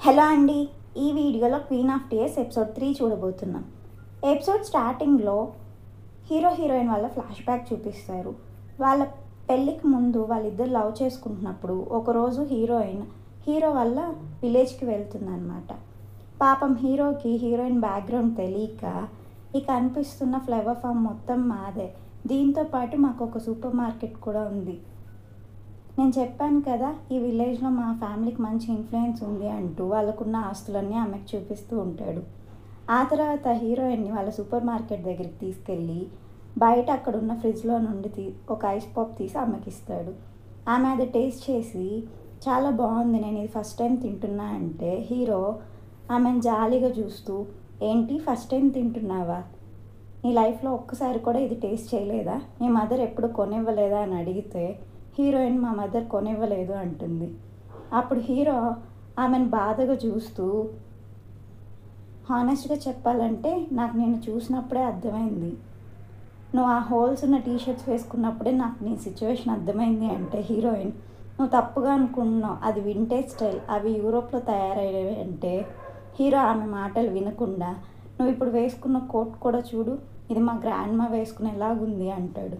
hello అండి ఈ వీడియోలో queen of tears episode three చూడబోతున్నాం ఎపిసోడ్ స్టార్టింగ్లో హీరో హీరోయిన్ వాళ్ళ ఫ్లాష్ బ్యాక్ చూపిస్తారు వాళ్ళ పెళ్ళికి ముందు వాళ్ళిద్దరు లవ్ చేసుకుంటున్నప్పుడు ఒకరోజు హీరోయిన్ హీరో వల్ల విలేజ్కి వెళ్తుందన్నమాట పాపం హీరోకి హీరోయిన్ బ్యాక్గ్రౌండ్ తెలియక ఇక అనిపిస్తున్న ఫ్లవర్ ఫామ్ మొత్తం మాదే దీంతో పాటు మాకు ఒక సూపర్ మార్కెట్ కూడా ఉంది నేను చెప్పాను కదా ఈ విలేజ్లో మా ఫ్యామిలీకి మంచి ఇన్ఫ్లుయెన్స్ ఉంది అంటూ వాళ్ళకున్న ఆస్తులన్నీ ఆమెకు చూపిస్తూ ఉంటాడు ఆ తర్వాత హీరోయిన్ని వాళ్ళ సూపర్ మార్కెట్ దగ్గరికి తీసుకెళ్ళి బయట అక్కడ ఉన్న ఫ్రిడ్జ్లో నుండి తీ ఒక ఐస్ పాప్ తీసి ఆమెకి ఇస్తాడు ఆమె అది టేస్ట్ చేసి చాలా బాగుంది నేను ఇది ఫస్ట్ టైం తింటున్నా అంటే హీరో ఆమెను జాలీగా చూస్తూ ఏంటి ఫస్ట్ టైం తింటున్నావా నీ లైఫ్లో ఒక్కసారి కూడా ఇది టేస్ట్ చేయలేదా మీ మదర్ ఎప్పుడు కొనివ్వలేదా అని అడిగితే హీరోయిన్ మా మదర్ కొనివ్వలేదు అంటుంది అప్పుడు హీరో ఆమెను బాధగా చూస్తూ హానెస్ట్గా చెప్పాలంటే నాకు నేను చూసినప్పుడే అర్థమైంది నువ్వు ఆ హోల్స్ ఉన్న టీ షర్ట్స్ వేసుకున్నప్పుడే నాకు నీ సిచ్యువేషన్ అర్థమైంది అంటే హీరోయిన్ నువ్వు తప్పుగా అనుకుంటున్నావు అది వింటేజ్ స్టైల్ అవి యూరోప్లో తయారయ్యేవి అంటే హీరో ఆమె మాటలు వినకుండా నువ్వు ఇప్పుడు వేసుకున్న కోట్ కూడా చూడు ఇది మా గ్రాండ్ మా వేసుకునేలాగుంది అంటాడు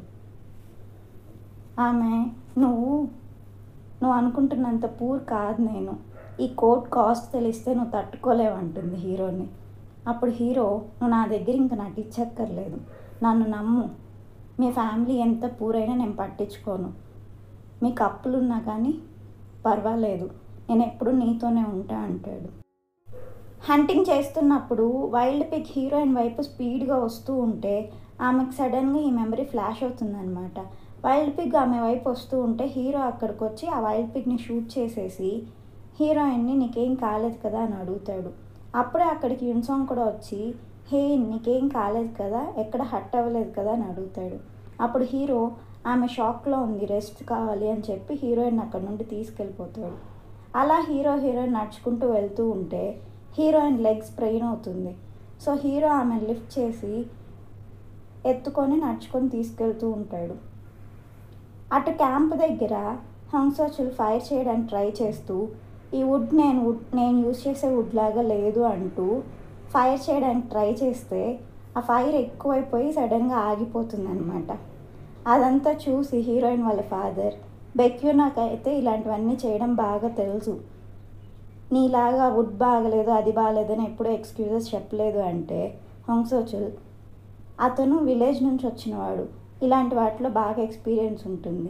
ఆమె నువ్వు నువ్వు అనుకుంటున్నంత పూర్ కాదు నేను ఈ కోట్ కాస్ట్ తెలిస్తే నువ్వు తట్టుకోలేవు అంటుంది హీరోని అప్పుడు హీరో నువ్వు నా దగ్గర ఇంకా నటించక్కర్లేదు నన్ను నమ్ము మీ ఫ్యామిలీ ఎంత పూరైనా నేను పట్టించుకోను మీకు అప్పులున్నా కానీ పర్వాలేదు నేను ఎప్పుడు నీతోనే ఉంటా అంటాడు హంటింగ్ చేస్తున్నప్పుడు వైల్డ్ పిక్ హీరోయిన్ వైపు స్పీడ్గా వస్తూ ఉంటే ఆమెకు సడన్గా ఈ మెమరీ ఫ్లాష్ అవుతుందన్నమాట వైల్డ్ పిగ్ ఆమె వైపు వస్తూ ఉంటే హీరో అక్కడికి వచ్చి ఆ వైల్డ్ పిగ్ని షూట్ చేసేసి హీరోయిన్ని నీకేం కాలేదు కదా అని అడుగుతాడు అప్పుడే అక్కడికి యున్సాంగ్ కూడా వచ్చి హే నీకేం కాలేదు కదా ఎక్కడ హట్ అవ్వలేదు కదా అని అడుగుతాడు అప్పుడు హీరో ఆమె షాక్లో ఉంది రెస్ట్ కావాలి అని చెప్పి హీరోయిన్ అక్కడ నుండి తీసుకెళ్ళిపోతాడు అలా హీరో హీరోయిన్ నడుచుకుంటూ వెళ్తూ ఉంటే హీరోయిన్ లెగ్స్ స్ప్రెయిన్ అవుతుంది సో హీరో ఆమె లిఫ్ట్ చేసి ఎత్తుకొని నడుచుకొని తీసుకెళ్తూ ఉంటాడు అటు క్యాంప్ దగ్గర హంసోచులు ఫైర్ చేయడానికి ట్రై చేస్తూ ఈ వుడ్ నేను వుడ్ నేను యూజ్ చేసే వుడ్ లాగా లేదు అంటూ ఫైర్ చేయడానికి ట్రై చేస్తే ఆ ఫైర్ ఎక్కువైపోయి సడన్గా ఆగిపోతుంది అనమాట అదంతా చూసి హీరోయిన్ వాళ్ళ ఫాదర్ బెక్యూనాకైతే ఇలాంటివన్నీ చేయడం బాగా తెలుసు నీలాగా వుడ్ బాగలేదు అది బాగలేదని ఎప్పుడూ ఎక్స్క్యూజెస్ చెప్పలేదు అంటే హంసోచుల్ అతను విలేజ్ నుంచి వచ్చినవాడు ఇలాంటి వాటిలో బాగా ఎక్స్పీరియన్స్ ఉంటుంది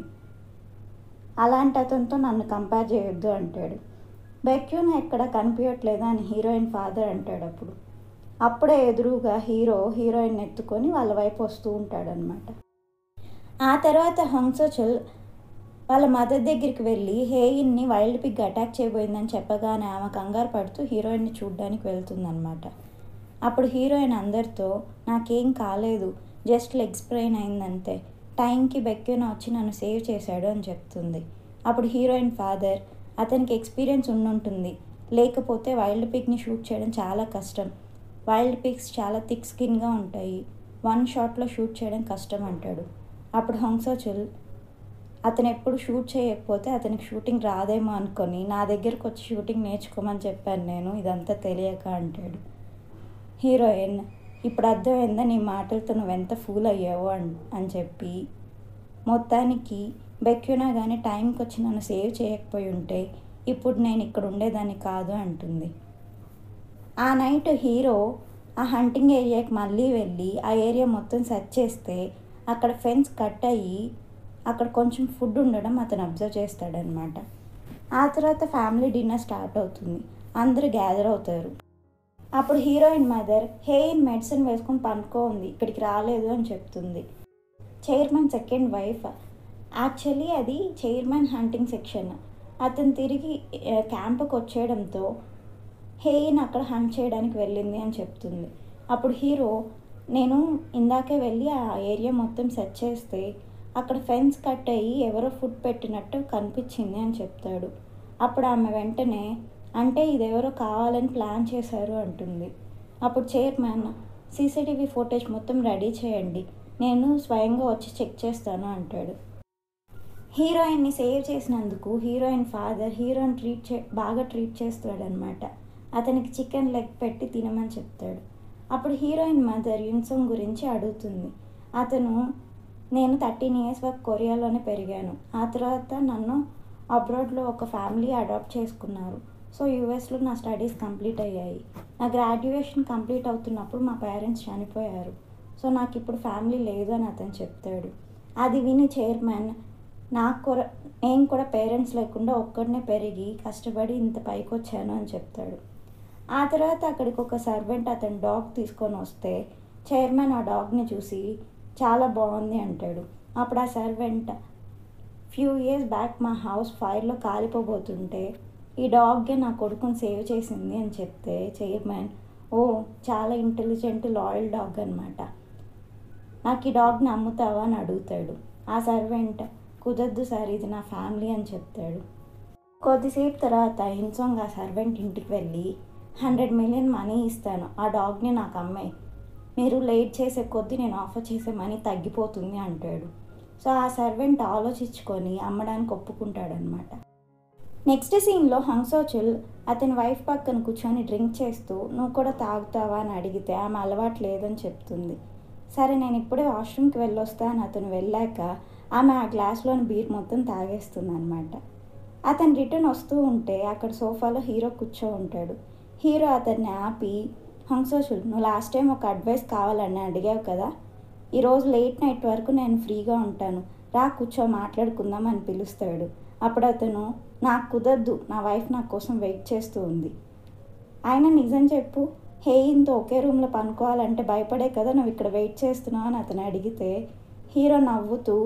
అలాంటి అతనితో నన్ను కంపేర్ చేయొద్దు అంటాడు బెక్యూన్ ఎక్కడ కనిపించట్లేదా అని హీరోయిన్ ఫాదర్ అంటాడు అప్పుడు అప్పుడే ఎదురుగా హీరో హీరోయిన్ ఎత్తుకొని వాళ్ళ వైపు వస్తూ ఉంటాడనమాట ఆ తర్వాత హంసోచల్ వాళ్ళ మదర్ దగ్గరికి వెళ్ళి హేయిన్ని వైల్డ్ పిగ్ అటాక్ చేయబోయిందని చెప్పగానే ఆమె కంగారు పడుతూ హీరోయిన్ని చూడ్డానికి వెళ్తుందనమాట అప్పుడు హీరోయిన్ అందరితో నాకేం కాలేదు జస్ట్ లెగ్ స్ప్రెయిన్ అయిందంతే టైంకి బెక్యూన వచ్చి నన్ను సేవ్ చేశాడు అని చెప్తుంది అప్పుడు హీరోయిన్ ఫాదర్ అతనికి ఎక్స్పీరియన్స్ ఉండుంటుంది లేకపోతే వైల్డ్ పిగ్ని షూట్ చేయడం చాలా కష్టం వైల్డ్ పిగ్స్ చాలా థిక్ స్కిన్గా ఉంటాయి వన్ షాట్లో షూట్ చేయడం కష్టం అంటాడు అప్పుడు హంసోచుల్ అతను ఎప్పుడు షూట్ చేయకపోతే అతనికి షూటింగ్ రాదేమో అనుకొని నా దగ్గరకు వచ్చి షూటింగ్ నేర్చుకోమని చెప్పాను నేను ఇదంతా తెలియక అంటాడు హీరోయిన్ ఇప్పుడు అర్థమైందా నీ మాటలతో నువ్వు ఎంత ఫూల్ అయ్యావో అని అని చెప్పి మొత్తానికి బెక్యునా కానీ టైంకి వచ్చి నన్ను సేవ్ చేయకపోయి ఉంటే ఇప్పుడు నేను ఇక్కడ ఉండేదాన్ని కాదు అంటుంది ఆ నైట్ హీరో ఆ హంటింగ్ ఏరియాకి మళ్ళీ వెళ్ళి ఆ ఏరియా మొత్తం సెర్చ్ చేస్తే అక్కడ ఫెన్స్ కట్ అయ్యి అక్కడ కొంచెం ఫుడ్ ఉండడం అతను అబ్జర్వ్ చేస్తాడనమాట ఆ తర్వాత ఫ్యామిలీ డిన్నర్ స్టార్ట్ అవుతుంది అందరూ గ్యాదర్ అవుతారు అప్పుడు హీరోయిన్ మదర్ హెయిన్ మెడిసిన్ వేసుకొని పనుకో ఉంది ఇక్కడికి రాలేదు అని చెప్తుంది చైర్మన్ సెకండ్ వైఫ్ యాక్చువల్లీ అది చైర్మన్ హంటింగ్ సెక్షన్ అతను తిరిగి క్యాంపుకి వచ్చేయడంతో హెయిన్ అక్కడ హంట్ చేయడానికి వెళ్ళింది అని చెప్తుంది అప్పుడు హీరో నేను ఇందాకే వెళ్ళి ఆ ఏరియా మొత్తం సెర్చ్ చేస్తే అక్కడ ఫెన్స్ కట్ అయ్యి ఎవరో ఫుడ్ పెట్టినట్టు కనిపించింది అని చెప్తాడు అప్పుడు ఆమె వెంటనే అంటే ఇదెవరో కావాలని ప్లాన్ చేశారు అంటుంది అప్పుడు చైర్మన్ సీసీటీవీ ఫోటేజ్ మొత్తం రెడీ చేయండి నేను స్వయంగా వచ్చి చెక్ చేస్తాను అంటాడు హీరోయిన్ని సేవ్ చేసినందుకు హీరోయిన్ ఫాదర్ హీరోయిన్ ట్రీట్ చే బాగా ట్రీట్ చేస్తాడనమాట అతనికి చికెన్ లెగ్ పెట్టి తినమని చెప్తాడు అప్పుడు హీరోయిన్ మదర్ యున్సంగ్ గురించి అడుగుతుంది అతను నేను థర్టీన్ ఇయర్స్ వరకు కొరియాలోనే పెరిగాను ఆ తర్వాత నన్ను అబ్రాడ్లో ఒక ఫ్యామిలీ అడాప్ట్ చేసుకున్నారు సో యూఎస్లో నా స్టడీస్ కంప్లీట్ అయ్యాయి నా గ్రాడ్యుయేషన్ కంప్లీట్ అవుతున్నప్పుడు మా పేరెంట్స్ చనిపోయారు సో నాకు ఇప్పుడు ఫ్యామిలీ లేదు అని అతను చెప్తాడు అది విని చైర్మన్ నాకు కూడా నేను కూడా పేరెంట్స్ లేకుండా ఒక్కడనే పెరిగి కష్టపడి ఇంత పైకి వచ్చాను అని చెప్తాడు ఆ తర్వాత అక్కడికి ఒక సర్వెంట్ అతని డాగ్ తీసుకొని వస్తే చైర్మన్ ఆ డాగ్ని చూసి చాలా బాగుంది అంటాడు అప్పుడు ఆ సర్వెంట్ ఫ్యూ ఇయర్స్ బ్యాక్ మా హౌస్ ఫైర్లో కాలిపోబోతుంటే ఈ డాగ్గే నా కొడుకుని సేవ్ చేసింది అని చెప్తే చైర్మన్ ఓ చాలా ఇంటెలిజెంట్ లాయల్ డాగ్ అనమాట నాకు ఈ డాగ్ని అమ్ముతావా అని అడుగుతాడు ఆ సర్వెంట్ కుదరదు సార్ ఇది నా ఫ్యామిలీ అని చెప్తాడు కొద్దిసేపు తర్వాత హిన్సోంగ్ ఆ సర్వెంట్ ఇంటికి వెళ్ళి హండ్రెడ్ మిలియన్ మనీ ఇస్తాను ఆ డాగ్ని నాకు అమ్మాయి మీరు లేట్ చేసే కొద్దీ నేను ఆఫర్ చేసే మనీ తగ్గిపోతుంది అంటాడు సో ఆ సర్వెంట్ ఆలోచించుకొని అమ్మడానికి ఒప్పుకుంటాడనమాట నెక్స్ట్ సీన్లో హంసోచుల్ అతని వైఫ్ పక్కన కూర్చొని డ్రింక్ చేస్తూ నువ్వు కూడా తాగుతావా అని అడిగితే ఆమె అలవాటు లేదని చెప్తుంది సరే నేను ఇప్పుడే వాష్రూమ్కి వెళ్ళొస్తా అని అతను వెళ్ళాక ఆమె ఆ గ్లాస్లోని బీర్ మొత్తం తాగేస్తుంది అనమాట అతను రిటర్న్ వస్తూ ఉంటే అక్కడ సోఫాలో హీరో కూర్చో ఉంటాడు హీరో అతన్ని ఆపి హంసోచుల్ నువ్వు లాస్ట్ టైం ఒక అడ్వైస్ కావాలని అడిగావు కదా ఈరోజు లేట్ నైట్ వరకు నేను ఫ్రీగా ఉంటాను రా కూర్చో మాట్లాడుకుందాం అని పిలుస్తాడు అప్పుడు అతను నాకు కుదరదు నా వైఫ్ నా కోసం వెయిట్ చేస్తూ ఉంది ఆయన నిజం చెప్పు హే ఇంత ఒకే రూమ్లో పనుకోవాలంటే భయపడే కదా నువ్వు ఇక్కడ వెయిట్ చేస్తున్నావు అని అతను అడిగితే హీరో నవ్వుతూ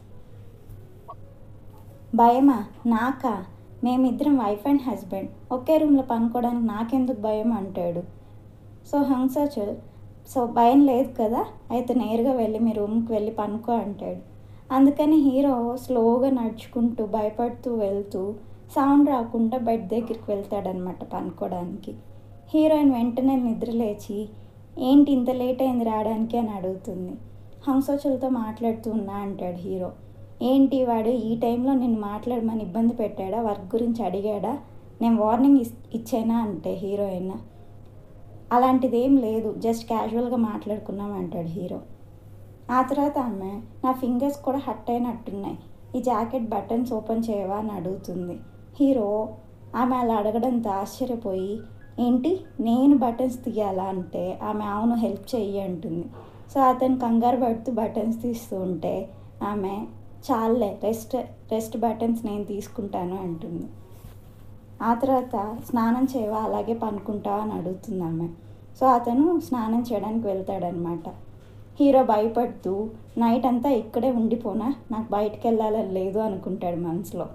భయమా నాకా మేమిద్దరం వైఫ్ అండ్ హస్బెండ్ ఒకే రూమ్లో పనుకోవడానికి నాకెందుకు భయం అంటాడు సో హంసాచల్ సో భయం లేదు కదా అయితే నేరుగా వెళ్ళి మీ రూమ్కి వెళ్ళి పనుకో అంటాడు అందుకని హీరో స్లోగా నడుచుకుంటూ భయపడుతూ వెళ్తూ సౌండ్ రాకుండా బెడ్ దగ్గరికి వెళ్తాడనమాట పనుకోవడానికి హీరోయిన్ వెంటనే నిద్ర లేచి ఏంటి ఇంత లేట్ అయింది రావడానికి అని అడుగుతుంది హంసోచలతో మాట్లాడుతూ ఉన్నా అంటాడు హీరో ఏంటి వాడు ఈ టైంలో నేను మాట్లాడమని ఇబ్బంది పెట్టాడా వర్క్ గురించి అడిగాడా నేను వార్నింగ్ ఇచ్చానా అంటే హీరోయిన్ అలాంటిది ఏం లేదు జస్ట్ క్యాజువల్గా మాట్లాడుకున్నాం అంటాడు హీరో ఆ తర్వాత ఆమె నా ఫింగర్స్ కూడా హట్ అయినట్టున్నాయి ఈ జాకెట్ బటన్స్ ఓపెన్ చేయవా అని అడుగుతుంది హీరో ఆమె అలా అడగడంతో ఆశ్చర్యపోయి ఏంటి నేను బటన్స్ తీయాలా అంటే ఆమె అవును హెల్ప్ చెయ్యి అంటుంది సో అతను కంగారు పడుతూ బటన్స్ తీస్తూ ఉంటే ఆమె చాలే రెస్ట్ రెస్ట్ బటన్స్ నేను తీసుకుంటాను అంటుంది ఆ తర్వాత స్నానం చేయవా అలాగే పనుకుంటావా అని అడుగుతుంది ఆమె సో అతను స్నానం చేయడానికి వెళ్తాడనమాట హీరో భయపడుతూ నైట్ అంతా ఇక్కడే ఉండిపోనా నాకు బయటకు వెళ్ళాలని లేదు అనుకుంటాడు మనసులో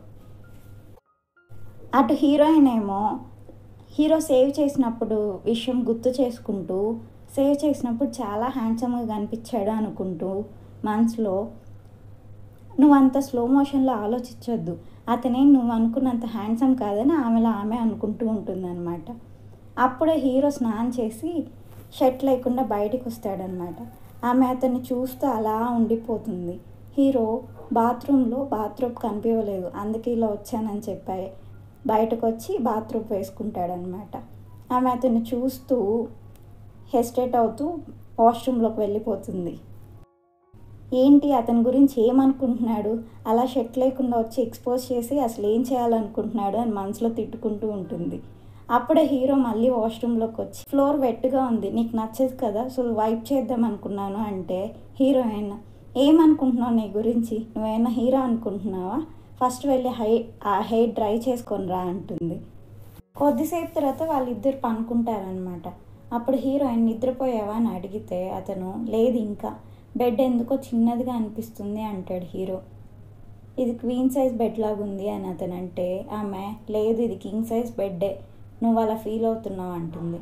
అటు హీరోయిన్ ఏమో హీరో సేవ్ చేసినప్పుడు విషయం గుర్తు చేసుకుంటూ సేవ్ చేసినప్పుడు చాలా హ్యాండ్సమ్గా కనిపించాడు అనుకుంటూ మనసులో నువ్వు అంత స్లో మోషన్లో ఆలోచించొద్దు అతనే నువ్వు అనుకున్నంత హ్యాండ్సమ్ కాదని ఆమెలో ఆమె అనుకుంటూ ఉంటుందన్నమాట అప్పుడే హీరో స్నానం చేసి షర్ట్ లేకుండా బయటికి వస్తాడనమాట ఆమె అతన్ని చూస్తూ అలా ఉండిపోతుంది హీరో బాత్రూంలో బాత్రూమ్ కనిపించలేదు అందుకే ఇలా వచ్చానని చెప్పాయి బయటకు వచ్చి బాత్రూమ్ వేసుకుంటాడనమాట ఆమె అతన్ని చూస్తూ హెస్టేట్ అవుతూ వాష్రూమ్లోకి వెళ్ళిపోతుంది ఏంటి అతని గురించి ఏమనుకుంటున్నాడు అలా షర్ట్ లేకుండా వచ్చి ఎక్స్పోజ్ చేసి అసలు ఏం చేయాలనుకుంటున్నాడు అని మనసులో తిట్టుకుంటూ ఉంటుంది అప్పుడే హీరో మళ్ళీ వాష్రూమ్లోకి వచ్చి ఫ్లోర్ వెట్టుగా ఉంది నీకు నచ్చదు కదా సో వైప్ చేద్దాం అనుకున్నాను అంటే హీరోయిన్ ఏమనుకుంటున్నావు నీ గురించి నువ్వేమైనా హీరో అనుకుంటున్నావా ఫస్ట్ వెళ్ళి హై ఆ హెయిర్ డ్రై చేసుకొని రా అంటుంది కొద్దిసేపు తర్వాత వాళ్ళిద్దరు పనుకుంటారనమాట అప్పుడు హీరోయిన్ నిద్రపోయావా అని అడిగితే అతను లేదు ఇంకా బెడ్ ఎందుకో చిన్నదిగా అనిపిస్తుంది అంటాడు హీరో ఇది క్వీన్ సైజ్ బెడ్ లాగా ఉంది అని అతను అంటే ఆమె లేదు ఇది కింగ్ సైజ్ బెడ్డే నువ్వు అలా ఫీల్ అవుతున్నావు అంటుంది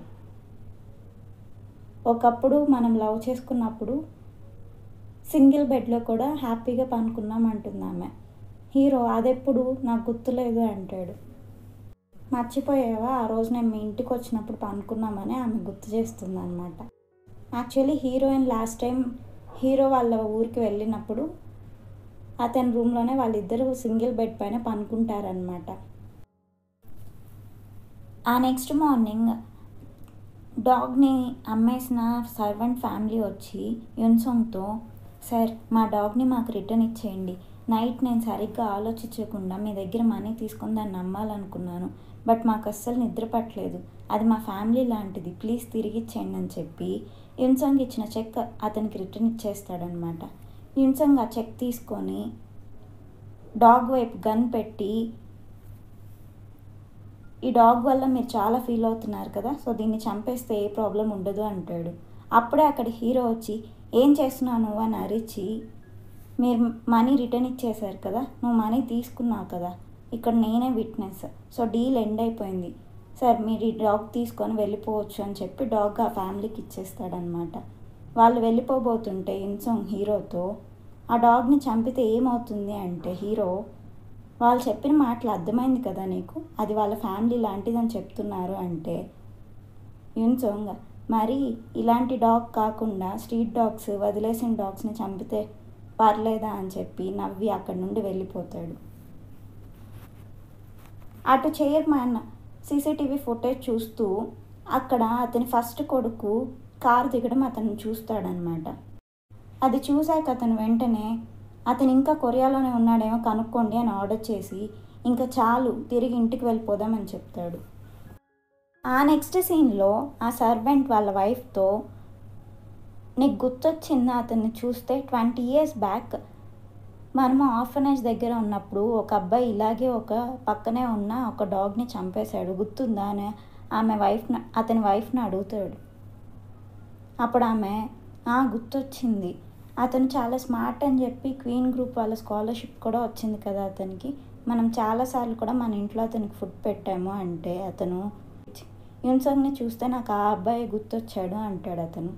ఒకప్పుడు మనం లవ్ చేసుకున్నప్పుడు సింగిల్ బెడ్లో కూడా హ్యాపీగా పనుకున్నాం అంటుంది ఆమె హీరో అదెప్పుడు నాకు గుర్తులేదు అంటాడు మర్చిపోయావా ఆ రోజు నేను మీ ఇంటికి వచ్చినప్పుడు పనుకున్నామని ఆమె గుర్తు చేస్తుంది అనమాట actually heroine last time hero వాళ్ళ ఊరికి వెళ్ళినప్పుడు అతని రూమ్లోనే వాళ్ళిద్దరూ సింగిల్ బెడ్ పైన పనుకుంటారనమాట ఆ నెక్స్ట్ మార్నింగ్ డాగ్ని అమ్మేసిన సర్వెంట్ ఫ్యామిలీ వచ్చి యున్సోంగ్తో సార్ మా డాగ్ని మాకు రిటర్న్ ఇచ్చేయండి నైట్ నేను సరిగ్గా ఆలోచించకుండా మీ దగ్గర మనీ తీసుకొని దాన్ని నమ్మాలనుకున్నాను బట్ మాకు అస్సలు నిద్ర పట్టలేదు అది మా ఫ్యామిలీ లాంటిది ప్లీజ్ తిరిగి ఇచ్చేయండి అని చెప్పి యున్సంగ్ ఇచ్చిన చెక్ అతనికి రిటర్న్ ఇచ్చేస్తాడనమాట యున్సంగ్ ఆ చెక్ తీసుకొని డాగ్ వైపు గన్ పెట్టి ఈ డాగ్ వల్ల మీరు చాలా ఫీల్ అవుతున్నారు కదా సో దీన్ని చంపేస్తే ఏ ప్రాబ్లం ఉండదు అంటాడు అప్పుడే అక్కడ హీరో వచ్చి ఏం చేస్తున్నావు నువ్వు అని అరిచి మీరు మనీ రిటర్న్ ఇచ్చేశారు కదా నువ్వు మనీ తీసుకున్నావు కదా ఇక్కడ నేనే విట్నెస్ సో డీల్ ఎండ్ అయిపోయింది సార్ మీరు ఈ డాగ్ తీసుకొని వెళ్ళిపోవచ్చు అని చెప్పి డాగ్ ఆ ఫ్యామిలీకి ఇచ్చేస్తాడనమాట వాళ్ళు వెళ్ళిపోబోతుంటే ఇన్సోంగ్ హీరోతో ఆ డాగ్ని చంపితే ఏమవుతుంది అంటే హీరో వాళ్ళు చెప్పిన మాటలు అర్థమైంది కదా నీకు అది వాళ్ళ ఫ్యామిలీ లాంటిదని చెప్తున్నారు అంటే యున్సోంగ్ మరి ఇలాంటి డాగ్ కాకుండా స్ట్రీట్ డాగ్స్ వదిలేసిన డాగ్స్ని చంపితే పర్లేదా అని చెప్పి నవ్వి అక్కడి నుండి వెళ్ళిపోతాడు అటు చైర్మన్ సీసీటీవీ ఫుటేజ్ చూస్తూ అక్కడ అతని ఫస్ట్ కొడుకు కారు దిగడం అతను చూస్తాడనమాట అది చూశాక అతను వెంటనే అతను ఇంకా కొరియాలోనే ఉన్నాడేమో కనుక్కోండి అని ఆర్డర్ చేసి ఇంకా చాలు తిరిగి ఇంటికి వెళ్ళిపోదామని చెప్తాడు ఆ నెక్స్ట్ సీన్లో ఆ సర్వెంట్ వాళ్ళ వైఫ్తో నీకు గుర్తొచ్చిందా అతన్ని చూస్తే ట్వంటీ ఇయర్స్ బ్యాక్ మనము ఆర్ఫనేజ్ దగ్గర ఉన్నప్పుడు ఒక అబ్బాయి ఇలాగే ఒక పక్కనే ఉన్న ఒక డాగ్ని చంపేశాడు గుర్తుందా అని ఆమె వైఫ్ని అతని వైఫ్ని అడుగుతాడు అప్పుడు ఆమె "ఆ, గుర్తొచ్చింది అతను చాలా స్మార్ట్ అని చెప్పి క్వీన్ గ్రూప్ వాళ్ళ స్కాలర్షిప్ కూడా వచ్చింది కదా అతనికి మనం చాలాసార్లు కూడా మన ఇంట్లో అతనికి ఫుడ్ పెట్టాము అంటే అతను యున్సంగ్ని చూస్తే నాకు ఆ అబ్బాయి గుర్తొచ్చాడు అంటాడు అతను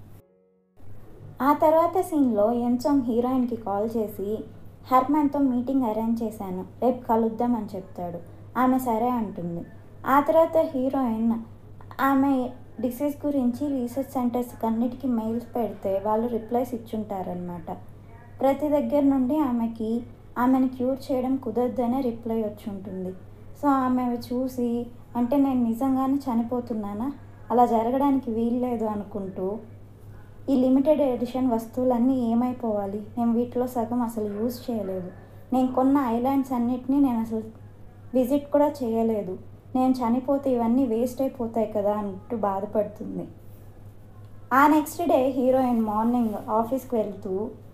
ఆ తర్వాత సీన్లో యున్సంగ్ హీరోయిన్కి కాల్ చేసి హర్మన్తో మీటింగ్ అరేంజ్ చేశాను రేపు కలుద్దాం అని చెప్తాడు ఆమె సరే అంటుంది ఆ తర్వాత హీరోయిన్ ఆమె డిసీజ్ గురించి రీసెర్చ్ సెంటర్స్ అన్నిటికీ మెయిల్స్ పెడితే వాళ్ళు రిప్లైస్ ఇచ్చుంటారనమాట ప్రతి దగ్గర నుండి ఆమెకి ఆమెను క్యూర్ చేయడం కుదరదనే రిప్లై వచ్చి ఉంటుంది సో ఆమె అవి చూసి అంటే నేను నిజంగానే చనిపోతున్నానా అలా జరగడానికి వీల్లేదు అనుకుంటూ ఈ లిమిటెడ్ ఎడిషన్ వస్తువులన్నీ ఏమైపోవాలి నేను వీటిలో సగం అసలు యూజ్ చేయలేదు నేను కొన్న ఐలాండ్స్ అన్నిటినీ నేను అసలు విజిట్ కూడా చేయలేదు నేను చనిపోతే ఇవన్నీ వేస్ట్ అయిపోతాయి కదా అంటూ బాధపడుతుంది ఆ నెక్స్ట్ డే హీరోయిన్ మార్నింగ్ ఆఫీస్కి వెళ్తూ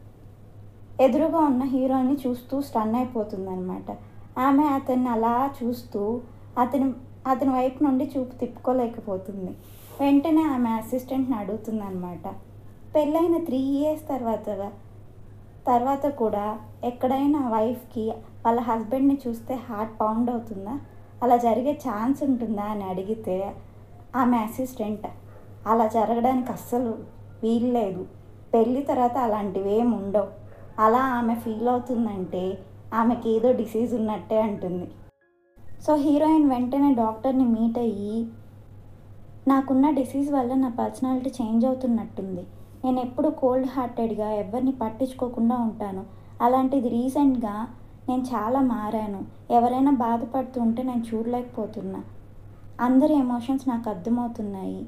ఎదురుగా ఉన్న హీరోని చూస్తూ స్టన్ అయిపోతుందన్నమాట ఆమె అతన్ని అలా చూస్తూ అతని అతని వైపు నుండి చూపు తిప్పుకోలేకపోతుంది వెంటనే ఆమె అసిస్టెంట్ని అడుగుతుందన్నమాట పెళ్ళైన త్రీ ఇయర్స్ తర్వాత తర్వాత కూడా ఎక్కడైనా వైఫ్కి వాళ్ళ హస్బెండ్ని చూస్తే హార్ట్ పౌండ్ అవుతుందా అలా జరిగే ఛాన్స్ ఉంటుందా అని అడిగితే ఆమె అసిస్టెంట్ అలా జరగడానికి అస్సలు వీల్లేదు పెళ్ళి తర్వాత అలాంటివి ఏమి ఉండవు అలా ఆమె ఫీల్ అవుతుందంటే ఆమెకి ఏదో డిసీజ్ ఉన్నట్టే అంటుంది సో హీరోయిన్ వెంటనే డాక్టర్ని మీట్ అయ్యి నాకున్న డిసీజ్ వల్ల నా పర్సనాలిటీ చేంజ్ అవుతున్నట్టుంది నేను ఎప్పుడు కోల్డ్ హార్టెడ్గా ఎవరిని పట్టించుకోకుండా ఉంటాను అలాంటిది రీసెంట్గా నేను చాలా మారాను ఎవరైనా బాధపడుతుంటే నేను చూడలేకపోతున్నా అందరి ఎమోషన్స్ నాకు అర్థమవుతున్నాయి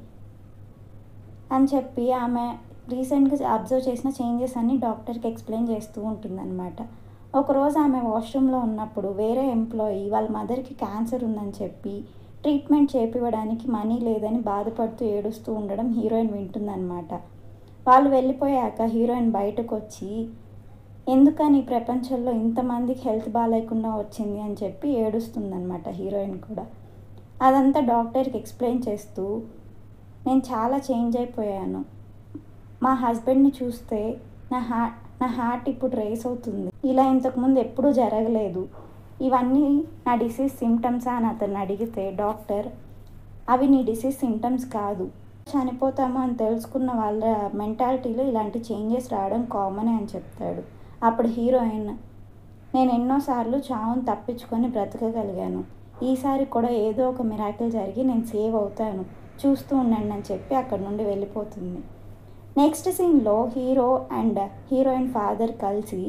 అని చెప్పి ఆమె రీసెంట్గా అబ్జర్వ్ చేసిన చేంజెస్ అన్ని డాక్టర్కి ఎక్స్ప్లెయిన్ చేస్తూ ఉంటుందన్నమాట ఒకరోజు ఆమె వాష్రూమ్లో ఉన్నప్పుడు వేరే ఎంప్లాయీ వాళ్ళ మదర్కి క్యాన్సర్ ఉందని చెప్పి ట్రీట్మెంట్ చేపివ్వడానికి మనీ లేదని బాధపడుతూ ఏడుస్తూ ఉండడం హీరోయిన్ వింటుందన్నమాట వాళ్ళు వెళ్ళిపోయాక హీరోయిన్ బయటకు వచ్చి ఎందుకని ఈ ప్రపంచంలో ఇంతమందికి హెల్త్ బాగాలేకుండా వచ్చింది అని చెప్పి ఏడుస్తుందన్నమాట హీరోయిన్ కూడా అదంతా డాక్టర్కి ఎక్స్ప్లెయిన్ చేస్తూ నేను చాలా చేంజ్ అయిపోయాను మా హస్బెండ్ని చూస్తే నా హార్ట్ నా హార్ట్ ఇప్పుడు రేస్ అవుతుంది ఇలా ఇంతకుముందు ఎప్పుడూ జరగలేదు ఇవన్నీ నా డిసీజ్ సిమ్టమ్సా అని అతను అడిగితే డాక్టర్ అవి నీ డిసీజ్ సిమ్టమ్స్ కాదు చనిపోతాము అని తెలుసుకున్న వాళ్ళ మెంటాలిటీలో ఇలాంటి చేంజెస్ రావడం కామన్ అని చెప్తాడు అప్పుడు హీరోయిన్ నేను ఎన్నోసార్లు చావును తప్పించుకొని బ్రతకగలిగాను ఈసారి కూడా ఏదో ఒక మిరాకిల్ జరిగి నేను సేవ్ అవుతాను చూస్తూ ఉండండి అని చెప్పి అక్కడ నుండి వెళ్ళిపోతుంది నెక్స్ట్ సీన్లో హీరో అండ్ హీరోయిన్ ఫాదర్ కలిసి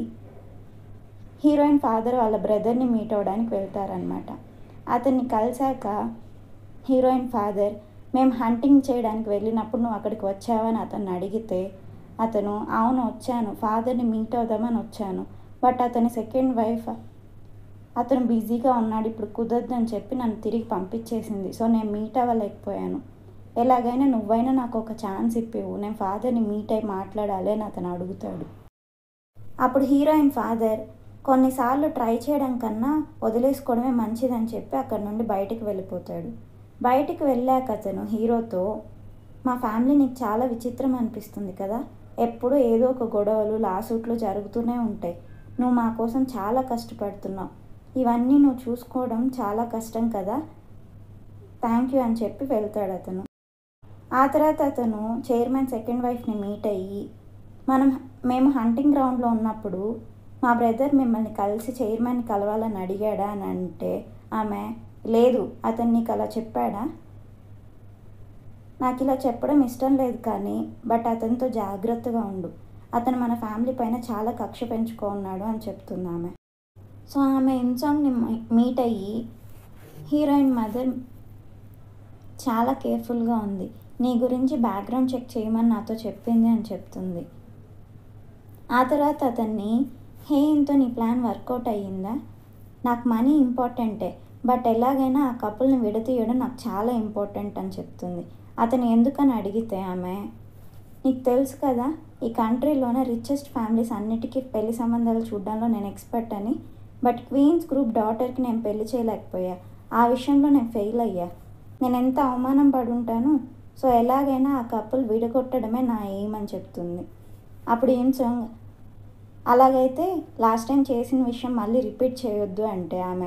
హీరోయిన్ ఫాదర్ వాళ్ళ బ్రదర్ని మీట్ అవ్వడానికి వెళ్తారనమాట అతన్ని కలిశాక హీరోయిన్ ఫాదర్ మేము హంటింగ్ చేయడానికి వెళ్ళినప్పుడు నువ్వు అక్కడికి వచ్చావని అతన్ని అడిగితే అతను అవును వచ్చాను ఫాదర్ని మీట్ అవుదామని వచ్చాను బట్ అతని సెకండ్ వైఫ్ అతను బిజీగా ఉన్నాడు ఇప్పుడు కుదరదని చెప్పి నన్ను తిరిగి పంపించేసింది సో నేను మీట్ అవ్వలేకపోయాను ఎలాగైనా నువ్వైనా నాకు ఒక ఛాన్స్ ఇప్పివు నేను ఫాదర్ని మీట్ అయి మాట్లాడాలి అని అతను అడుగుతాడు అప్పుడు హీరోయిన్ ఫాదర్ కొన్నిసార్లు ట్రై చేయడం కన్నా వదిలేసుకోవడమే మంచిదని చెప్పి అక్కడ నుండి బయటికి వెళ్ళిపోతాడు బయటికి వెళ్ళాక అతను హీరోతో మా ఫ్యామిలీ నీకు చాలా విచిత్రం అనిపిస్తుంది కదా ఎప్పుడూ ఏదో ఒక గొడవలు లాసూట్లు జరుగుతూనే ఉంటాయి నువ్వు మా కోసం చాలా కష్టపడుతున్నావు ఇవన్నీ నువ్వు చూసుకోవడం చాలా కష్టం కదా థ్యాంక్ యూ అని చెప్పి వెళ్తాడు అతను ఆ తర్వాత అతను చైర్మన్ సెకండ్ వైఫ్ని మీట్ అయ్యి మనం మేము హంటింగ్ గ్రౌండ్లో ఉన్నప్పుడు మా బ్రదర్ మిమ్మల్ని కలిసి చైర్మన్ని కలవాలని అడిగాడా అని అంటే ఆమె లేదు అతను నీకు అలా చెప్పాడా నాకు ఇలా చెప్పడం ఇష్టం లేదు కానీ బట్ అతనితో జాగ్రత్తగా ఉండు అతను మన ఫ్యామిలీ పైన చాలా కక్ష పెంచుకో ఉన్నాడు అని చెప్తుంది ఆమె సో ఆమె ఇన్సాంగ్ని మీట్ అయ్యి హీరోయిన్ మదర్ చాలా కేర్ఫుల్గా ఉంది నీ గురించి బ్యాక్గ్రౌండ్ చెక్ చేయమని నాతో చెప్పింది అని చెప్తుంది ఆ తర్వాత అతన్ని హే ఇంతో నీ ప్లాన్ వర్కౌట్ అయ్యిందా నాకు మనీ ఇంపార్టెంటే బట్ ఎలాగైనా ఆ కపుల్ని విడతీయడం నాకు చాలా ఇంపార్టెంట్ అని చెప్తుంది అతను ఎందుకని అడిగితే ఆమె నీకు తెలుసు కదా ఈ కంట్రీలోనే రిచెస్ట్ ఫ్యామిలీస్ అన్నిటికీ పెళ్లి సంబంధాలు చూడడంలో నేను ఎక్స్పర్ట్ అని బట్ క్వీన్స్ గ్రూప్ డాటర్కి నేను పెళ్లి చేయలేకపోయా ఆ విషయంలో నేను ఫెయిల్ అయ్యా నేను ఎంత అవమానం పడి ఉంటాను సో ఎలాగైనా ఆ కపుల్ విడగొట్టడమే నా ఎయిమ్ అని చెప్తుంది అప్పుడు ఏం సాంగ్ అలాగైతే లాస్ట్ టైం చేసిన విషయం మళ్ళీ రిపీట్ చేయొద్దు అంటే ఆమె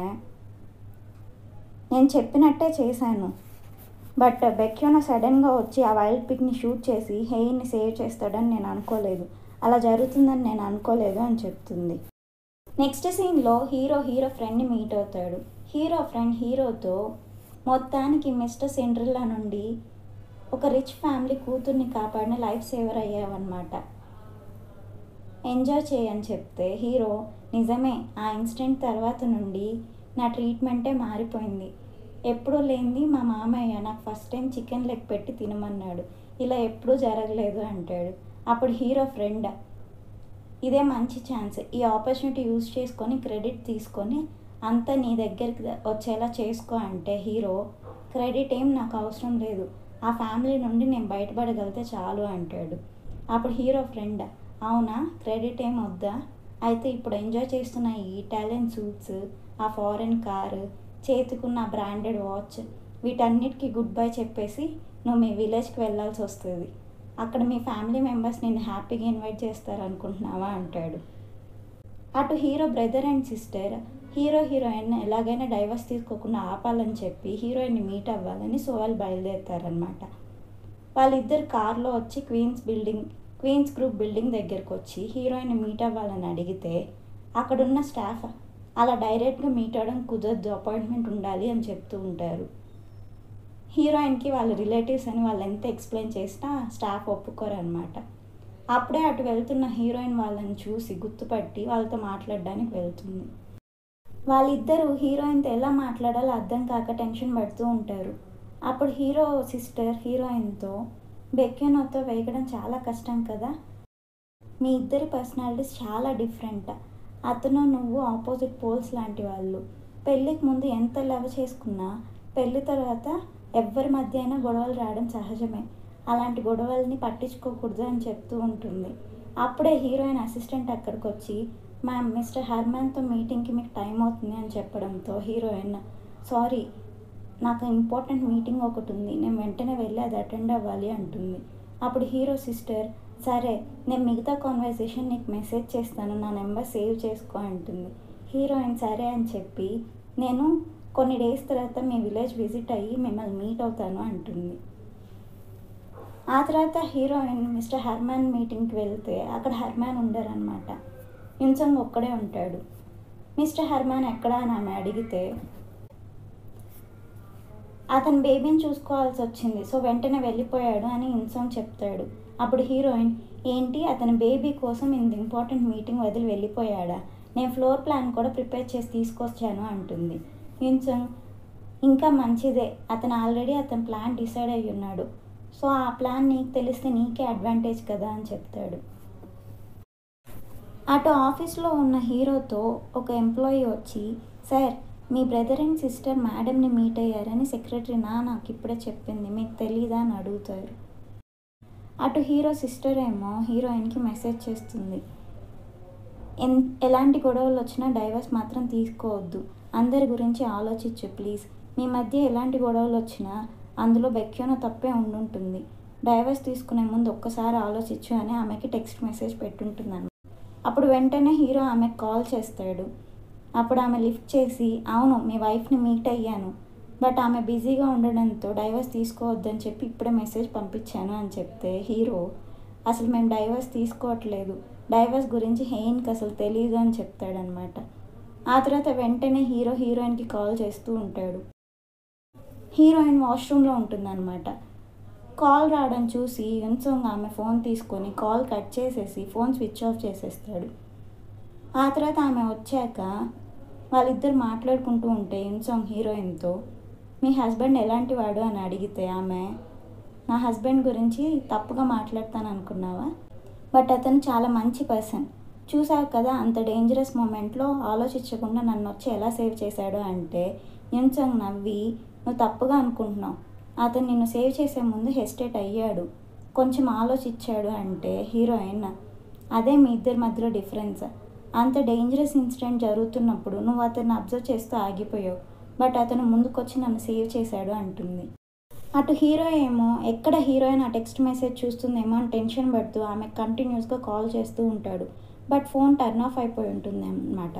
నేను చెప్పినట్టే చేశాను బట్ బెక్యోన సడన్గా వచ్చి ఆ వైల్డ్ పిక్ని షూట్ చేసి హెయిర్ని సేవ్ చేస్తాడని నేను అనుకోలేదు అలా జరుగుతుందని నేను అనుకోలేదు అని చెప్తుంది నెక్స్ట్ సీన్లో హీరో హీరో ఫ్రెండ్ని మీట్ అవుతాడు హీరో ఫ్రెండ్ హీరోతో మొత్తానికి మిస్టర్ సిండ్రిల్లా నుండి ఒక రిచ్ ఫ్యామిలీ కూతుర్ని కాపాడిన లైఫ్ సేవర్ అయ్యావన్నమాట ఎంజాయ్ చేయని చెప్తే హీరో నిజమే ఆ ఇన్సిడెంట్ తర్వాత నుండి నా ట్రీట్మెంటే మారిపోయింది ఎప్పుడూ లేనిది మా మామయ్య నాకు ఫస్ట్ టైం చికెన్ లెగ్ పెట్టి తినమన్నాడు ఇలా ఎప్పుడూ జరగలేదు అంటాడు అప్పుడు హీరో ఫ్రెండ్ ఇదే మంచి ఛాన్స్ ఈ ఆపర్చునిటీ యూజ్ చేసుకొని క్రెడిట్ తీసుకొని అంతా నీ దగ్గరికి వచ్చేలా చేసుకో అంటే హీరో క్రెడిట్ ఏం నాకు అవసరం లేదు ఆ ఫ్యామిలీ నుండి నేను బయటపడగలిగితే చాలు అంటాడు అప్పుడు హీరో ఫ్రెండ్ అవునా క్రెడిట్ ఏం వద్దా అయితే ఇప్పుడు ఎంజాయ్ చేస్తున్న ఈ ఇటాలియన్ సూట్స్ ఆ ఫారెన్ కారు చేతికున్న బ్రాండెడ్ వాచ్ వీటన్నిటికీ గుడ్ బై చెప్పేసి నువ్వు మీ విలేజ్కి వెళ్ళాల్సి వస్తుంది అక్కడ మీ ఫ్యామిలీ మెంబర్స్ నేను హ్యాపీగా ఇన్వైట్ చేస్తారు అనుకుంటున్నావా అంటాడు అటు hero brother and sister hero heroine ఎలాగైనా డైవర్స్ తీసుకోకుండా ఆపాలని చెప్పి హీరోయిన్ని మీట్ అవ్వాలని సో వాళ్ళు బయలుదేరుతారనమాట వాళ్ళిద్దరు కార్లో వచ్చి queens building queens group building దగ్గరకు వచ్చి హీరోయిన్ మీట్ అవ్వాలని అడిగితే అక్కడున్న స్టాఫ్ అలా డైరెక్ట్గా మీట్ అవ్వడం కుదరదు అపాయింట్మెంట్ ఉండాలి అని చెప్తూ ఉంటారు హీరోయిన్కి వాళ్ళ రిలేటివ్స్ అని వాళ్ళు ఎంత ఎక్స్ప్లెయిన్ చేసినా స్టాఫ్ ఒప్పుకోరనమాట అప్పుడే అటు వెళ్తున్న హీరోయిన్ వాళ్ళని చూసి గుర్తుపట్టి వాళ్ళతో మాట్లాడడానికి వెళ్తుంది వాళ్ళిద్దరూ హీరోయిన్తో ఎలా మాట్లాడాలో అర్థం కాక టెన్షన్ పడుతూ ఉంటారు అప్పుడు హీరో సిస్టర్ హీరోయిన్తో బెక్యూనోతో వేయడం చాలా కష్టం కదా మీ ఇద్దరి పర్సనాలిటీస్ చాలా డిఫరెంట్ అతను నువ్వు ఆపోజిట్ పోల్స్ లాంటి వాళ్ళు పెళ్ళికి ముందు ఎంత లవ్ చేసుకున్నా పెళ్ళి తర్వాత ఎవ్వరి మధ్య అయినా గొడవలు రావడం సహజమే అలాంటి గొడవల్ని పట్టించుకోకూడదు అని చెప్తూ ఉంటుంది అప్పుడే హీరోయిన్ అసిస్టెంట్ అక్కడికి వచ్చి మ్యామ్ మిస్టర్ హర్మాన్తో మీటింగ్కి మీకు టైం అవుతుంది అని చెప్పడంతో హీరోయిన్ సారీ నాకు ఇంపార్టెంట్ మీటింగ్ ఒకటి ఉంది నేను వెంటనే వెళ్ళి అది అటెండ్ అవ్వాలి అంటుంది అప్పుడు హీరో సిస్టర్ సరే నేను మిగతా కాన్వర్సేషన్ నీకు మెసేజ్ చేస్తాను నా నెంబర్ సేవ్ చేసుకో అంటుంది హీరోయిన్ సరే అని చెప్పి నేను కొన్ని డేస్ తర్వాత మీ విలేజ్ విజిట్ అయ్యి మిమ్మల్ని మీట్ అవుతాను అంటుంది ఆ తర్వాత హీరోయిన్ మిస్టర్ హర్మాన్ మీటింగ్కి వెళ్తే అక్కడ హర్మాన్ ఉండరనమాట ఇన్సంగ్ ఒక్కడే ఉంటాడు మిస్టర్ హర్మాన్ ఎక్కడా అని ఆమె అడిగితే అతను బేబీని చూసుకోవాల్సి వచ్చింది సో వెంటనే వెళ్ళిపోయాడు అని ఇన్సాంగ్ చెప్తాడు అప్పుడు హీరోయిన్ ఏంటి అతని బేబీ కోసం ఇంత ఇంపార్టెంట్ మీటింగ్ వదిలి వెళ్ళిపోయాడా నేను ఫ్లోర్ ప్లాన్ కూడా ప్రిపేర్ చేసి తీసుకొచ్చాను అంటుంది ఇన్సాంగ్ ఇంకా మంచిదే అతను ఆల్రెడీ అతని ప్లాన్ డిసైడ్ అయ్యి ఉన్నాడు సో ఆ ప్లాన్ నీకు తెలిస్తే నీకే అడ్వాంటేజ్ కదా అని చెప్తాడు అటు ఆఫీస్లో ఉన్న హీరోతో ఒక ఎంప్లాయీ వచ్చి సార్ మీ బ్రదర్ అండ్ సిస్టర్ మేడంని మీట్ అయ్యారని సెక్రటరీ నా నాకు ఇప్పుడే చెప్పింది మీకు తెలీదా అని అడుగుతారు అటు హీరో సిస్టర్ ఏమో హీరోయిన్కి మెసేజ్ చేస్తుంది ఎన్ ఎలాంటి గొడవలు వచ్చినా డైవర్స్ మాత్రం తీసుకోవద్దు అందరి గురించి ఆలోచించు ప్లీజ్ మీ మధ్య ఎలాంటి గొడవలు వచ్చినా అందులో బెక్యోన తప్పే ఉండుంటుంది డైవర్స్ తీసుకునే ముందు ఒక్కసారి ఆలోచించు అని ఆమెకి టెక్స్ట్ మెసేజ్ పెట్టుంటుంది అప్పుడు వెంటనే హీరో ఆమెకు కాల్ చేస్తాడు అప్పుడు ఆమె లిఫ్ట్ చేసి అవును మీ వైఫ్ని మీట్ అయ్యాను బట్ ఆమె బిజీగా ఉండడంతో డైవర్స్ తీసుకోవద్దని చెప్పి ఇప్పుడే మెసేజ్ పంపించాను అని చెప్తే హీరో అసలు మేము డైవర్స్ తీసుకోవట్లేదు డైవర్స్ గురించి హెయిన్కి అసలు తెలియదు అని చెప్తాడనమాట ఆ తర్వాత వెంటనే హీరో హీరోయిన్కి కాల్ చేస్తూ ఉంటాడు హీరోయిన్ వాష్రూమ్లో ఉంటుందన్నమాట కాల్ రావడం చూసి యున్సోంగ్ ఆమె ఫోన్ తీసుకొని కాల్ కట్ చేసేసి ఫోన్ స్విచ్ ఆఫ్ చేసేస్తాడు ఆ తర్వాత ఆమె వచ్చాక వాళ్ళిద్దరు మాట్లాడుకుంటూ ఉంటే యున్సోంగ్ హీరోయిన్తో మీ హస్బెండ్ ఎలాంటి వాడు అని అడిగితే ఆమె నా హస్బెండ్ గురించి తప్పుగా మాట్లాడతాను అనుకున్నావా బట్ అతను చాలా మంచి పర్సన్ చూసావు కదా అంత డేంజరస్ మూమెంట్లో ఆలోచించకుండా నన్ను వచ్చి ఎలా సేవ్ చేశాడు అంటే యున్సంగ్ నవ్వి నువ్వు తప్పుగా అనుకుంటున్నావు అతను నిన్ను సేవ్ చేసే ముందు హెస్టేట్ అయ్యాడు కొంచెం ఆలోచించాడు అంటే హీరోయిన్ అదే మీ ఇద్దరి మధ్యలో డిఫరెన్స్ అంత డేంజరస్ ఇన్సిడెంట్ జరుగుతున్నప్పుడు నువ్వు అతన్ని అబ్జర్వ్ చేస్తూ ఆగిపోయావు బట్ అతను ముందుకొచ్చి నన్ను సేవ్ చేశాడు అంటుంది అటు హీరో ఏమో ఎక్కడ హీరోయిన్ ఆ టెక్స్ట్ మెసేజ్ చూస్తుందేమో అని టెన్షన్ పడుతూ ఆమె కంటిన్యూస్గా కాల్ చేస్తూ ఉంటాడు బట్ ఫోన్ టర్న్ ఆఫ్ అయిపోయి ఉంటుంది అన్నమాట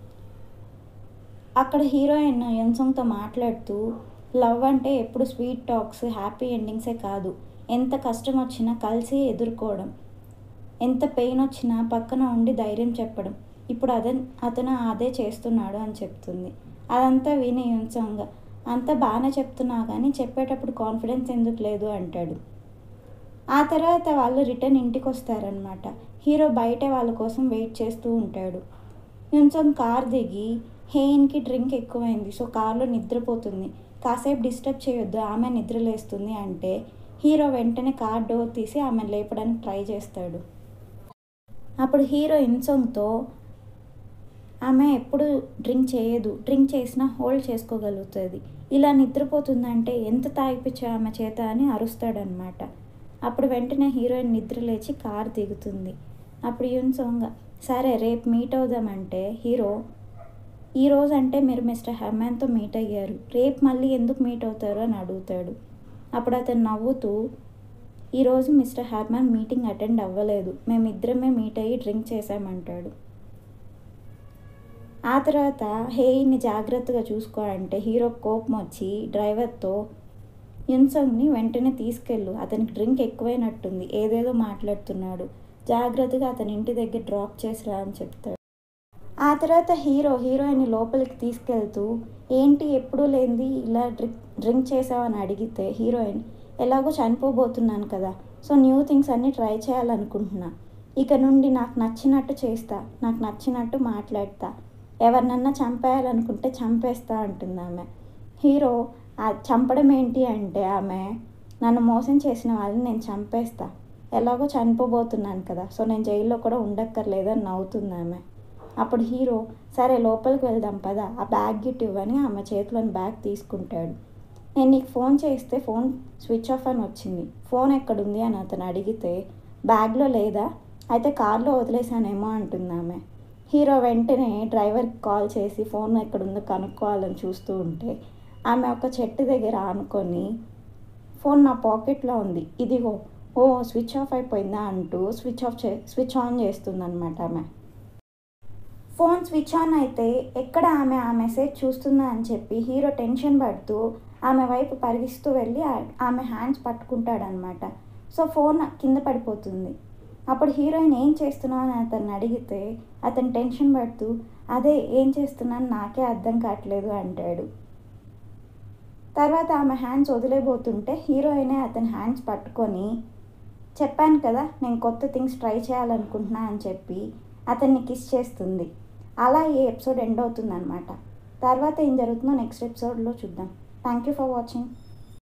అక్కడ హీరోయిన్ యున్సంగ్తో మాట్లాడుతూ లవ్ అంటే ఎప్పుడు స్వీట్ టాక్స్ హ్యాపీ ఎండింగ్సే కాదు ఎంత కష్టం వచ్చినా కలిసి ఎదుర్కోవడం ఎంత పెయిన్ వచ్చినా పక్కన ఉండి ధైర్యం చెప్పడం ఇప్పుడు అదే అతను అదే చేస్తున్నాడు అని చెప్తుంది అదంతా విని యున్సంగ్ అంతా బాగానే చెప్తున్నావు కానీ చెప్పేటప్పుడు కాన్ఫిడెన్స్ ఎందుకు లేదు అంటాడు ఆ తర్వాత వాళ్ళు రిటర్న్ ఇంటికి వస్తారనమాట హీరో బయటే వాళ్ళ కోసం వెయిట్ చేస్తూ ఉంటాడు యున్సంగ్ కార్ దిగి హేయిన్కి డ్రింక్ ఎక్కువైంది సో కార్లో నిద్రపోతుంది కాసేపు డిస్టర్బ్ చేయొద్దు ఆమె నిద్రలేస్తుంది అంటే హీరో వెంటనే కార్ డోర్ తీసి ఆమె లేపడానికి ట్రై చేస్తాడు అప్పుడు హీరో ఇన్సంగ్తో ఆమె ఎప్పుడు డ్రింక్ చేయదు డ్రింక్ చేసినా హోల్డ్ చేసుకోగలుగుతుంది ఇలా నిద్రపోతుందంటే ఎంత తాగిపించా ఆమె చేత అని అరుస్తాడనమాట అప్పుడు వెంటనే హీరోయిన్ నిద్ర లేచి కార్ దిగుతుంది అప్పుడు యున్సోంగ్ సరే రేపు మీట్ అవుదామంటే హీరో ఈ రోజు అంటే మీరు మిస్టర్ హెర్మాన్తో మీట్ అయ్యారు రేపు మళ్ళీ ఎందుకు మీట్ అవుతారు అని అడుగుతాడు అప్పుడు అతను నవ్వుతూ ఈరోజు మిస్టర్ హెర్మాన్ మీటింగ్ అటెండ్ అవ్వలేదు మేమిద్దరమే మీట్ అయ్యి డ్రింక్ చేశామంటాడు ఆ తర్వాత హేయిని జాగ్రత్తగా చూసుకోవాలంటే హీరో కోపం వచ్చి డ్రైవర్తో యున్సంగ్ని వెంటనే తీసుకెళ్ళు అతనికి డ్రింక్ ఎక్కువైనట్టుంది ఏదేదో మాట్లాడుతున్నాడు జాగ్రత్తగా అతని ఇంటి దగ్గర డ్రాప్ చేసిరా అని చెప్తాడు ఆ తర్వాత హీరో హీరోయిన్ లోపలికి తీసుకెళ్తూ ఏంటి ఎప్పుడూ లేనిది ఇలా డ్రింక్ డ్రింక్ చేసావని అడిగితే హీరోయిన్ ఎలాగో చనిపోబోతున్నాను కదా సో న్యూ థింగ్స్ అన్నీ ట్రై చేయాలనుకుంటున్నా ఇక నుండి నాకు నచ్చినట్టు చేస్తా నాకు నచ్చినట్టు మాట్లాడతా ఎవరినన్నా చంపేయాలనుకుంటే చంపేస్తా అంటుంది ఆమె హీరో ఆ చంపడం ఏంటి అంటే ఆమె నన్ను మోసం చేసిన వాళ్ళని నేను చంపేస్తా ఎలాగో చనిపోబోతున్నాను కదా సో నేను జైల్లో కూడా ఉండక్కర్లేదు అని నవ్వుతుంది ఆమె అప్పుడు హీరో సరే లోపలికి వెళ్దాం పదా ఆ బ్యాగ్ గిట్ ఇవ్వని ఆమె చేతిలోని బ్యాగ్ తీసుకుంటాడు నేను నీకు ఫోన్ చేస్తే ఫోన్ స్విచ్ ఆఫ్ అని వచ్చింది ఫోన్ ఎక్కడుంది అని అతను అడిగితే బ్యాగ్లో లేదా అయితే కార్లో వదిలేసానేమో అంటుంది ఆమె హీరో వెంటనే డ్రైవర్కి కాల్ చేసి ఫోన్ ఎక్కడుందో కనుక్కోవాలని చూస్తూ ఉంటే ఆమె ఒక చెట్టు దగ్గర ఆనుకొని ఫోన్ నా పాకెట్లో ఉంది ఇదిగో ఓ స్విచ్ ఆఫ్ అయిపోయిందా అంటూ స్విచ్ ఆఫ్ చే స్విచ్ ఆన్ చేస్తుందన్నమాట ఆమె ఫోన్ స్విచ్ ఆన్ అయితే ఎక్కడ ఆమె ఆ మెసేజ్ చూస్తుందా అని చెప్పి హీరో టెన్షన్ పడుతూ ఆమె వైపు పరిగిస్తూ వెళ్ళి ఆమె హ్యాండ్స్ పట్టుకుంటాడనమాట సో ఫోన్ కింద పడిపోతుంది అప్పుడు హీరోయిన్ ఏం చేస్తున్నావు అని అతన్ని అడిగితే అతను టెన్షన్ పడుతూ అదే ఏం చేస్తున్నాను నాకే అర్థం కావట్లేదు అంటాడు తర్వాత ఆమె హ్యాండ్స్ వదిలేబోతుంటే హీరోయినే అతని హ్యాండ్స్ పట్టుకొని చెప్పాను కదా నేను కొత్త థింగ్స్ ట్రై చేయాలనుకుంటున్నా అని చెప్పి అతన్ని కిస్ చేస్తుంది అలా ఈ ఎపిసోడ్ ఎండ్ అవుతుంది అనమాట తర్వాత ఏం జరుగుతుందో నెక్స్ట్ ఎపిసోడ్లో చూద్దాం థ్యాంక్ యూ ఫర్ వాచింగ్